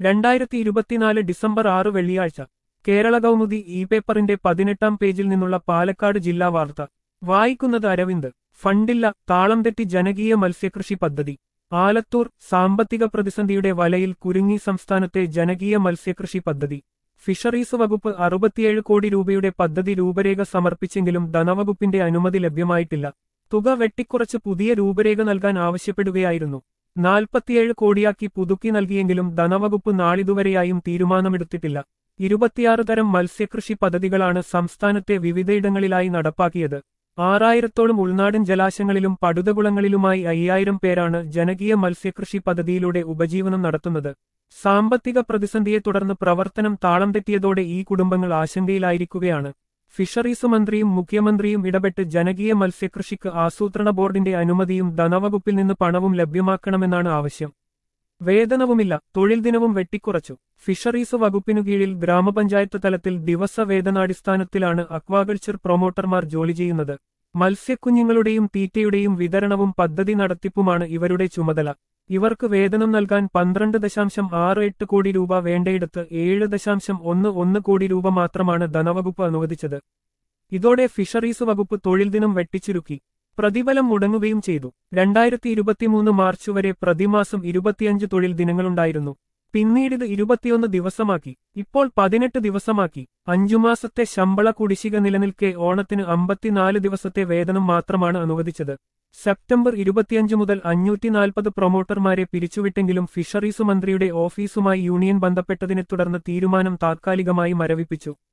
രണ്ടായിരത്തി ഇരുപത്തിനാല് ഡിസംബർ ആറ് വെള്ളിയാഴ്ച കേരള കൗമുദി ഇ പേപ്പറിന്റെ പതിനെട്ടാം പേജിൽ നിന്നുള്ള പാലക്കാട് ജില്ലാ വാർത്ത വായിക്കുന്നത് അരവിന്ദ് ഫണ്ടില്ല താളം തെറ്റി ജനകീയ മത്സ്യകൃഷി പദ്ധതി ആലത്തൂർ സാമ്പത്തിക പ്രതിസന്ധിയുടെ വലയിൽ കുരുങ്ങി സംസ്ഥാനത്തെ ജനകീയ മത്സ്യകൃഷി പദ്ധതി ഫിഷറീസ് വകുപ്പ് അറുപത്തിയേഴ് കോടി രൂപയുടെ പദ്ധതി രൂപരേഖ സമർപ്പിച്ചെങ്കിലും ധനവകുപ്പിന്റെ അനുമതി ലഭ്യമായിട്ടില്ല തുക വെട്ടിക്കുറച്ച് പുതിയ രൂപരേഖ നൽകാൻ ആവശ്യപ്പെടുകയായിരുന്നു നാൽപ്പത്തിയേഴ് കോടിയാക്കി പുതുക്കി നൽകിയെങ്കിലും ധനവകുപ്പ് നാളിതുവരെയായും തീരുമാനമെടുത്തിട്ടില്ല ഇരുപത്തിയാറ് തരം മത്സ്യകൃഷി പദ്ധതികളാണ് സംസ്ഥാനത്തെ വിവിധയിടങ്ങളിലായി നടപ്പാക്കിയത് ആറായിരത്തോളം ഉൾനാടൻ ജലാശയങ്ങളിലും പടുതകുളങ്ങളിലുമായി അയ്യായിരം പേരാണ് ജനകീയ മത്സ്യകൃഷി പദ്ധതിയിലൂടെ ഉപജീവനം നടത്തുന്നത് സാമ്പത്തിക പ്രതിസന്ധിയെ തുടർന്ന് പ്രവർത്തനം താളം തെറ്റിയതോടെ ഈ കുടുംബങ്ങൾ ആശങ്കയിലായിരിക്കുകയാണ് ഫിഷറീസ് മന്ത്രിയും മുഖ്യമന്ത്രിയും ഇടപെട്ട് ജനകീയ മത്സ്യകൃഷിക്ക് ആസൂത്രണ ബോർഡിന്റെ അനുമതിയും ധനവകുപ്പിൽ നിന്ന് പണവും ലഭ്യമാക്കണമെന്നാണ് ആവശ്യം വേതനവുമില്ല തൊഴിൽ ദിനവും വെട്ടിക്കുറച്ചു ഫിഷറീസ് വകുപ്പിനു കീഴിൽ ഗ്രാമപഞ്ചായത്ത് തലത്തിൽ ദിവസ വേതനാടിസ്ഥാനത്തിലാണ് അക്വാകൾച്ചർ പ്രൊമോട്ടർമാർ ജോലി ചെയ്യുന്നത് മത്സ്യക്കുഞ്ഞുങ്ങളുടെയും തീറ്റയുടെയും വിതരണവും പദ്ധതി നടത്തിപ്പുമാണ് ഇവരുടെ ചുമതല ഇവർക്ക് വേതനം നൽകാൻ പന്ത്രണ്ട് ദശാംശം ആറ് എട്ട് കോടി രൂപ വേണ്ടയിടത്ത് ഏഴ് ദശാംശം ഒന്ന് ഒന്ന് കോടി രൂപ മാത്രമാണ് ധനവകുപ്പ് അനുവദിച്ചത് ഇതോടെ ഫിഷറീസ് വകുപ്പ് തൊഴിൽ ദിനം വെട്ടിച്ചുരുക്കി പ്രതിഫലം മുടങ്ങുകയും ചെയ്തു രണ്ടായിരത്തി ഇരുപത്തിമൂന്ന് മാർച്ച് വരെ പ്രതിമാസം ഇരുപത്തിയഞ്ച് തൊഴിൽ ദിനങ്ങളുണ്ടായിരുന്നു പിന്നീട് ഇത് ഇരുപത്തിയൊന്ന് ദിവസമാക്കി ഇപ്പോൾ പതിനെട്ട് ദിവസമാക്കി അഞ്ചു മാസത്തെ ശമ്പള കുടിശ്ശിക നിലനിൽക്കെ ഓണത്തിന് അമ്പത്തിനാല് ദിവസത്തെ വേതനം മാത്രമാണ് അനുവദിച്ചത് സെപ്റ്റംബർ ഇരുപത്തിയഞ്ച് മുതൽ അഞ്ഞൂറ്റി നാൽപ്പത് പ്രൊമോട്ടർമാരെ പിരിച്ചുവിട്ടെങ്കിലും ഫിഷറീസ് മന്ത്രിയുടെ ഓഫീസുമായി യൂണിയൻ ബന്ധപ്പെട്ടതിനെ തുടർന്ന് തീരുമാനം താത്കാലികമായി മരവിപ്പിച്ചു